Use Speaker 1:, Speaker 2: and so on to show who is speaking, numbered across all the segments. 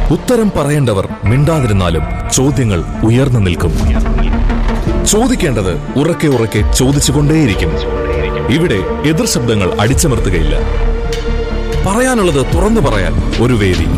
Speaker 1: ഉത്തരം പറയേണ്ടവർ മിണ്ടാതിരുന്നാലും ചോദ്യങ്ങൾ ഉയർന്നു നിൽക്കും ചോദിക്കേണ്ടത് ഉറക്കെ ഉറക്കെ ചോദിച്ചുകൊണ്ടേയിരിക്കും ഇവിടെ എതിർ ശബ്ദങ്ങൾ അടിച്ചമർത്തുകയില്ല പറയാനുള്ളത് തുറന്നു പറയാൻ ഒരു വേദി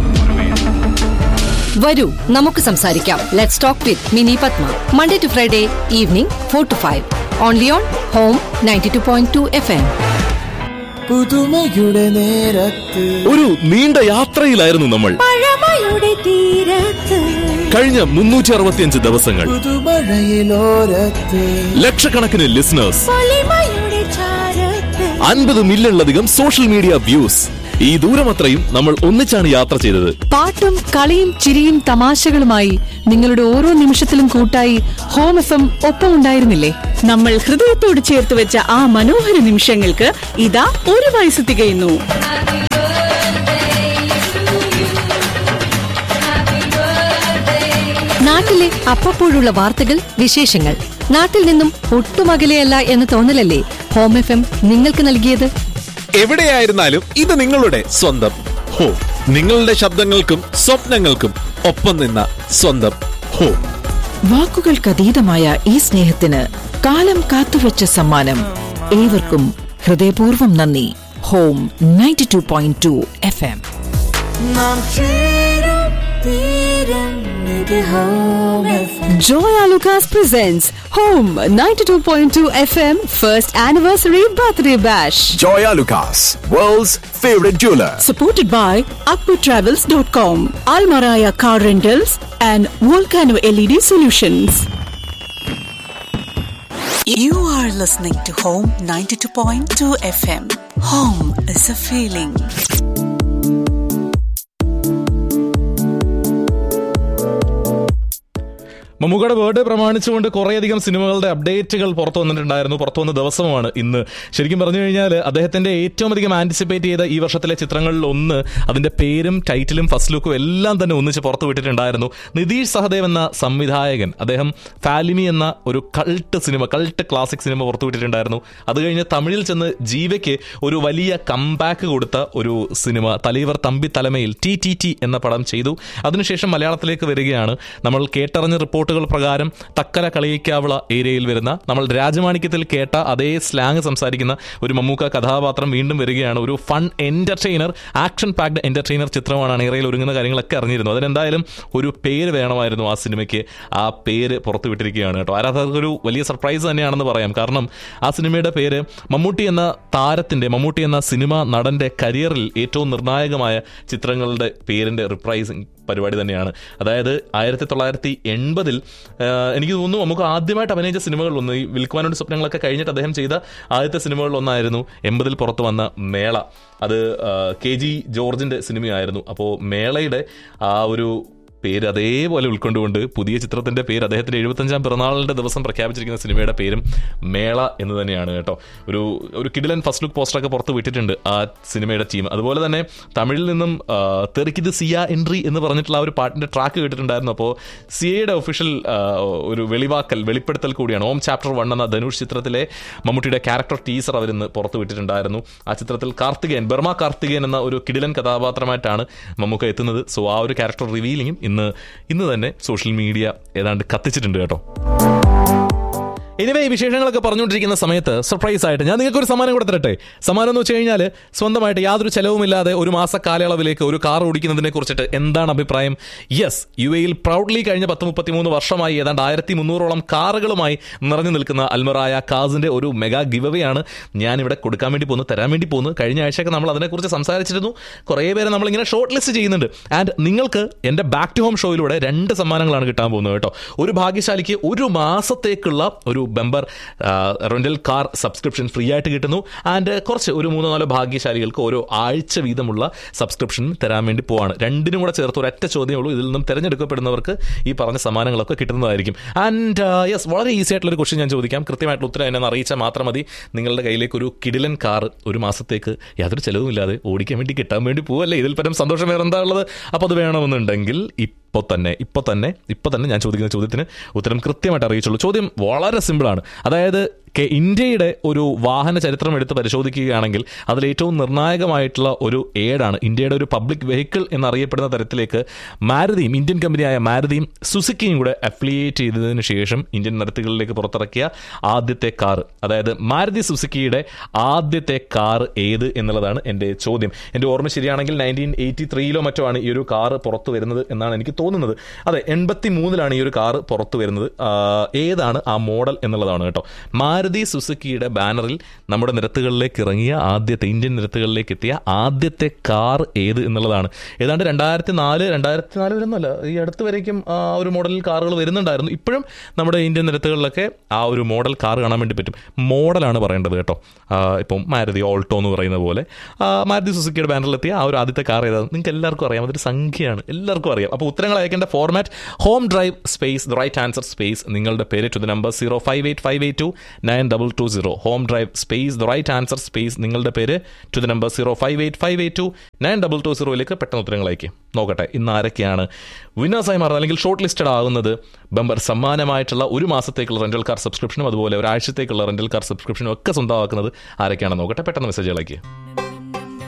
Speaker 2: വരൂ നമുക്ക് സംസാരിക്കാം let's talk with Mini Padma Monday to Friday evening four to five only on home ninety two point two F M
Speaker 3: പുതുമയുടെ നേരത്ത്
Speaker 1: ഒരു നീണ്ട യാത്രയിലായിരുന്നു നമ്മൾ
Speaker 4: പഴമയുടെ തീരത്ത്
Speaker 1: കഴിഞ്ഞ മുന്നൂറ്റി അറുപത്തിയഞ്ച് ദിവസങ്ങൾ
Speaker 3: പുതുമഴയിലോരത്ത്
Speaker 1: ലക്ഷക്കണക്കിന് ലിസണേഴ്സ്
Speaker 4: പൊലിമയുടെ ചാരത്ത്
Speaker 1: അൻപത് മില്യണിലധികം സോഷ്യൽ മീഡിയ വ്യൂസ് ഈ ദൂരമത്രയും നമ്മൾ ഒന്നിച്ചാണ് യാത്ര ചെയ്തത്
Speaker 5: പാട്ടും കളിയും ചിരിയും തമാശകളുമായി നിങ്ങളുടെ ഓരോ നിമിഷത്തിലും കൂട്ടായി ഹോം എഫ് എം ഒപ്പമുണ്ടായിരുന്നില്ലേ നമ്മൾ ഹൃദയത്തോട് ചേർത്ത് വെച്ച ആ മനോഹര നിമിഷങ്ങൾക്ക് ഇതാ ഒരു വയസ്സ് തികയുന്നു
Speaker 2: നാട്ടിലെ അപ്പപ്പോഴുള്ള വാർത്തകൾ വിശേഷങ്ങൾ നാട്ടിൽ നിന്നും ഒട്ടും അകലെയല്ല എന്ന തോന്നലല്ലേ ഹോം എഫ് എം നിങ്ങൾക്ക് നൽകിയത്
Speaker 6: എവിടെയായിരുന്നാലും ഇത് നിങ്ങളുടെ സ്വന്തം ഹോ നിങ്ങളുടെ ശബ്ദങ്ങൾക്കും സ്വപ്നങ്ങൾക്കും ഒപ്പം നിന്ന സ്വന്തം ഹോ
Speaker 5: വാക്കുകൾക്കതീതമായ ഈ സ്നേഹത്തിന് കാലം കാത്തുവച്ച സമ്മാനം ഏവർക്കും ഹൃദയപൂർവ്വം നന്ദി home ninety two point two F M
Speaker 3: നാം ചേരും തീരം ഇത് home FM.
Speaker 5: Joya Lucas presents Home 92.2 FM First Anniversary Birthday Bash.
Speaker 7: Joya Lucas, world's favorite jeweler.
Speaker 5: Supported by AkbarTravels.com, Almaraya Car Rentals, and Volcano LED Solutions.
Speaker 8: You are listening to Home 92.2 FM. Home is a feeling.
Speaker 1: മമ്മൂക്കയുടെ birthday പ്രമാണിച്ചുകൊണ്ട് കുറേയധികം സിനിമകളുടെ അപ്ഡേറ്റുകൾ പുറത്തു വന്നിട്ടുണ്ടായിരുന്നു പുറത്തു വന്ന ദിവസമാണ് ഇന്ന് ശരിക്കും പറഞ്ഞു കഴിഞ്ഞാൽ അദ്ദേഹത്തിന്റെ ഏറ്റവും അധികം ആന്റിസിപ്പേറ്റ് ചെയ്ത ഈ വർഷത്തിലെ ചിത്രങ്ങളിൽ ഒന്ന് അതിന്റെ പേരും ടൈറ്റിലും ഫസ്റ്റ് ലുക്കും എല്ലാം തന്നെ ഒന്നിച്ച് പുറത്തു വിട്ടിട്ടുണ്ടായിരുന്നു നിതീഷ് സഹദേവ് എന്ന സംവിധായകൻ അദ്ദേഹം ഫാലിമി എന്ന ഒരു കൾട്ട് സിനിമ കൾട്ട് ക്ലാസിക് സിനിമ പുറത്തു വിട്ടിട്ടുണ്ടായിരുന്നു അത് കഴിഞ്ഞ് തമിഴിൽ ചെന്ന് ജീവയ്ക്ക് ഒരു വലിയ കംബാക്ക് കൊടുത്ത ഒരു സിനിമ Thalaivar Thambi Thalamayil T T T എന്ന പടം ചെയ്തു അതിനുശേഷം മലയാളത്തിലേക്ക് വരികയാണ് നമ്മൾ കേട്ടറിഞ്ഞ റിപ്പോർട്ടുകൾ പ്രകാരം തക്കര കളിയിക്കാവിള ഏരിയയിൽ വരുന്ന നമ്മൾ രാജമാണിക്യത്തിൽ കേട്ട അതേ സ്ലാങ് സംസാരിക്കുന്ന ഒരു മമ്മൂക്ക കഥാപാത്രം വീണ്ടും വരികയാണ് ഒരു fun entertainer action packed entertainer ചിത്രമാണ് അണിയറയിൽ ഒരുങ്ങുന്ന കാര്യങ്ങളൊക്കെ അറിഞ്ഞിരുന്നു അതിനെന്തായാലും ഒരു പേര് വേണമായിരുന്നു ആ സിനിമയ്ക്ക് ആ പേര് പുറത്തുവിട്ടിരിക്കുകയാണ് കേട്ടോ ആരാധകർക്ക് ഒരു വലിയ സർപ്രൈസ് തന്നെയാണെന്ന് പറയാം കാരണം ആ സിനിമയുടെ പേര് മമ്മൂട്ടി എന്ന താരത്തിന്റെ മമ്മൂട്ടി എന്ന സിനിമ നടന്റെ കരിയറിൽ ഏറ്റവും നിർണായകമായ ചിത്രങ്ങളുടെ പേരിന്റെ റിപ്രൈസിങ് പരിപാടി തന്നെയാണ് അതായത് ആയിരത്തി തൊള്ളായിരത്തി എൺപതിൽ എനിക്ക് തോന്നുന്നു നമുക്ക് ആദ്യമായിട്ട് അഭിനയിച്ച സിനിമകളിലൊന്ന് ഈ വിൽക്കുവാനോട് സ്വപ്നങ്ങളൊക്കെ കഴിഞ്ഞിട്ട് അദ്ദേഹം ചെയ്ത ആദ്യത്തെ സിനിമകളിലൊന്നായിരുന്നു എൺപതിൽ പുറത്തു വന്ന മേള അത് ആ, കെ ജി ജോർജിന്റെ സിനിമയായിരുന്നു അപ്പോൾ മേളയുടെ ആ ഒരു പേര് അതേപോലെ ഉൾക്കൊണ്ടുകൊണ്ട് പുതിയ ചിത്രത്തിന്റെ പേര് അദ്ദേഹത്തിന്റെ എഴുപത്തഞ്ചാം പിറന്നാളിന്റെ ദിവസം പ്രഖ്യാപിച്ചിരിക്കുന്ന സിനിമയുടെ പേരും മേള എന്ന് തന്നെയാണ് കേട്ടോ ഒരു ഒരു കിഡിലൻ ഫസ്റ്റ് ലുക്ക് പോസ്റ്ററൊക്കെ പുറത്ത് വിട്ടിട്ടുണ്ട് ആ സിനിമയുടെ ടീം അതുപോലെ തന്നെ തമിഴിൽ നിന്നും ആ, തെറിക്കിത് സിയ എൻട്രി എന്ന് പറഞ്ഞിട്ടുള്ള ആ ഒരു പാട്ടിന്റെ ട്രാക്ക് കേട്ടിട്ടുണ്ടായിരുന്നു അപ്പോൾ സിയയുടെ ഒഫീഷ്യൽ ഒരു വെളിവാക്കൽ വെളിപ്പെടുത്തൽ കൂടിയാണ് ഓം ചാപ്റ്റർ വൺ എന്ന ധനുഷ് ചിത്രത്തിലെ മമ്മൂട്ടിയുടെ ക്യാരക്ടർ ടീസർ അവരിന്ന് പുറത്ത് വിട്ടിട്ടുണ്ടായിരുന്നു ആ ചിത്രത്തിൽ കാർത്തികേയൻ ബർമ കാർത്തികേയൻ എന്ന ഒരു കിടിലൻ കഥാപാത്രമായിട്ടാണ് മമ്മൂക്ക എത്തുന്നത് സോ ആ ഒരു ക്യാരക്ടർ റിവീലിംഗും ഇന്ന് ഇന്ന് തന്നെ സോഷ്യൽ മീഡിയ ഏതാണ്ട് കത്തിച്ചിട്ടുണ്ട് കേട്ടോ എനിവേ ഈ വിശേഷങ്ങളൊക്കെ പറഞ്ഞുകൊണ്ടിരിക്കുന്ന സമയത്ത് സർപ്രൈസ് ആയിട്ട് ഞാൻ നിങ്ങൾക്ക് ഒരു സമ്മാനം കൂടെ തരട്ടെ സമ്മാനം എന്ന് വെച്ച് കഴിഞ്ഞാൽ സ്വന്തമായിട്ട് യാതൊരു ചെലവുമില്ലാതെ ഒരു മാസ കാലയളവിലേക്ക് ഒരു കാർ ഓടിക്കുന്നതിനെ കുറിച്ചിട്ട് എന്താണ് അഭിപ്രായം യെസ് യു എയിൽ പ്രൗഡ്ലി കഴിഞ്ഞ പത്ത് മുപ്പത്തിമൂന്ന് വർഷമായി ഏതാണ്ട് ആയിരത്തി മുന്നൂറോളം കാറുകളുമായി നിറഞ്ഞു നിൽക്കുന്ന അൽമറായ കാസിന്റെ ഒരു മെഗാ ഗിവ് ആണ് ഞാനിവിടെ കൊടുക്കാൻ വേണ്ടി പോകുന്നു തരാൻ വേണ്ടി പോകുന്നു കഴിഞ്ഞ ആഴ്ചയൊക്കെ നമ്മൾ അതിനെക്കുറിച്ച് സംസാരിച്ചിരുന്നു കുറേ പേരെ നമ്മളിങ്ങനെ ഷോർട്ട് ലിസ്റ്റ് ചെയ്യുന്നുണ്ട് ആൻഡ് നിങ്ങൾക്ക് എൻ്റെ ബാക്ക് ടു ഹോം ഷോയിലൂടെ രണ്ട് സമ്മാനങ്ങളാണ് കിട്ടാൻ പോകുന്നത് കേട്ടോ ഒരു ഭാഗ്യശാലിക്ക് ഒരു മാസത്തേക്കുള്ള ഒരു bumper rental car subscription free ആയിട്ട് കിട്ടുന്നു ആൻഡ് കുറച്ച് ഒരു മൂന്നോ നാലോ ഭാഗ്യശാലികൾക്ക് ഓരോ ആഴ്ച വീതമുള്ള സബ്സ്ക്രിപ്ഷൻ തരാൻ വേണ്ടി പോവാണ് രണ്ടിനും കൂടെ ചേർത്ത് ഒരൊറ്റ ചോദ്യമേ ഉള്ളൂ ഇതിൽ നിന്നും തിരഞ്ഞെടുക്കപ്പെടുന്നവർക്ക് ഈ പറഞ്ഞ സമ്മാനങ്ങളൊക്കെ കിട്ടുന്നതായിരിക്കും ആൻഡ് യെസ് വളരെ ഈസി ആയിട്ടുള്ള ഒരു ക്വസ്റ്റ്യൻ ഞാൻ ചോദിക്കാം കൃത്യമായിട്ടുള്ള ഉത്തരം എന്നെ അറിയിച്ചാൽ മാത്രം മതി നിങ്ങളുടെ കയ്യിലേക്ക് ഒരു കിടിലൻ കാർ ഒരു മാസത്തേക്ക് യാതൊരു ചെലവുമില്ലാതെ ഓടിക്കാൻ വേണ്ടി കിട്ടാൻ വേണ്ടി പോവല്ലേ ഇതിൽ പരം സന്തോഷം വേറെ എന്താ ഉള്ളത് അപ്പോൾ അത് വേണമെന്നുണ്ടെങ്കിൽ ഇപ്പോൾ തന്നെ ഇപ്പോൾ തന്നെ ഇപ്പോൾ തന്നെ ഞാൻ ചോദിക്കുന്ന ചോദ്യത്തിന് ഉത്തരം കൃത്യമായിട്ട് അറിയിച്ചുള്ളൂ ചോദ്യം വളരെ സിമ്പിളാണ് അതായത് കെ ഇന്ത്യയുടെ ഒരു വാഹന ചരിത്രം എടുത്ത് പരിശോധിക്കുകയാണെങ്കിൽ അതിൽ ഏറ്റവും നിർണായകമായിട്ടുള്ള ഒരു ഏടാണ് ഇന്ത്യയുടെ ഒരു പബ്ലിക് വെഹിക്കിൾ എന്നറിയപ്പെടുന്ന തരത്തിലേക്ക് മാരുതിയും ഇന്ത്യൻ കമ്പനിയായ മാരുതിയും സുസുക്കിയും കൂടെ അഫിലിയേറ്റ് ചെയ്തതിനു ശേഷം ഇന്ത്യൻ നിരത്തുകളിലേക്ക് പുറത്തിറക്കിയ ആദ്യത്തെ കാർ അതായത് മാരുതി സുസുക്കിയുടെ ആദ്യത്തെ കാർ ഏത് എന്നുള്ളതാണ് എൻ്റെ ചോദ്യം എൻ്റെ ഓർമ്മ ശരിയാണെങ്കിൽ നയൻറ്റീൻ എയ്റ്റി ത്രീയിലോ മറ്റോ ആണ് ഈ ഒരു കാർ പുറത്തു വരുന്നത് എന്നാണ് എനിക്ക് തോന്നുന്നത് അതെ എൺപത്തി മൂന്നിലാണ് ഈ ഒരു കാർ പുറത്തു വരുന്നത് ആ, ഏതാണ് ആ മോഡൽ എന്നുള്ളതാണ് കേട്ടോ മാരുതി സുസുക്കിയുടെ ബാനറിൽ നമ്മുടെ നിരത്തുകളിലേക്ക് ഇറങ്ങിയ ആദ്യത്തെ ഇന്ത്യൻ നിരത്തുകളിലേക്ക് എത്തിയ ആദ്യത്തെ കാർ ഏത് എന്നുള്ളതാണ് ഏതാണ്ട് രണ്ടായിരത്തി നാല് രണ്ടായിരത്തി നാല് വരുന്നല്ല ഈ അടുത്ത് വരേക്കും ആ ഒരു മോഡലിൽ കാറുകൾ വരുന്നുണ്ടായിരുന്നു ഇപ്പോഴും നമ്മുടെ ഇന്ത്യൻ നിരത്തുകളിലൊക്കെ ആ ഒരു മോഡൽ കാർ കാണാൻ വേണ്ടി പറ്റും മോഡലാണ് പറയേണ്ടത് കേട്ടോ ആ, ഇപ്പം മാരുതി ഓൾട്ടോ എന്ന് പറയുന്ന പോലെ ആ, മാരുതി സുസുക്കിയുടെ ബാനറിലെത്തിയ ആ ഒരു ആദ്യത്തെ കാർ ഏതാണ് നിങ്ങൾക്ക് എല്ലാവർക്കും അറിയാം അതൊരു സംഖ്യയാണ് എല്ലാവർക്കും അറിയാം അപ്പോൾ ഉത്തരങ്ങൾ അയക്കേണ്ട format home drive space the right answer space നിങ്ങളുടെ പേര് to the number zero five eight five eight two nine double two zero home drive space the right answer space നിങ്ങളുടെ പേര് to the number zero five eight five eight two nine double two സീറോയിലേക്ക് പെട്ടെന്ന് ഉത്തരങ്ങൾ അയക്കും നോക്കട്ടെ ഇന്ന് ആരൊക്കെയാണ് വിന്നേഴ്സായി മാറുന്നത് അല്ലെങ്കിൽ ഷോർട്ട് ലിസ്റ്റഡ് ആകുന്നത് ബമ്പർ സമ്മാനമായിട്ടുള്ള ഒരു മാസത്തേക്കുള്ള റെന്റൽ കാർ സബ്സ്ക്രിപ്ഷനും അതുപോലെ ഒരാഴ്ചത്തേക്കുള്ള റെന്റൽ കാർ സബ്സ്ക്രിപ്ഷനും ഒക്കെ സ്വന്തമാക്കുന്നത് ആരൊക്കെയാണെന്ന് നോക്കട്ടെ പെട്ടെന്ന് മെസ്സേജ് അയക്കുക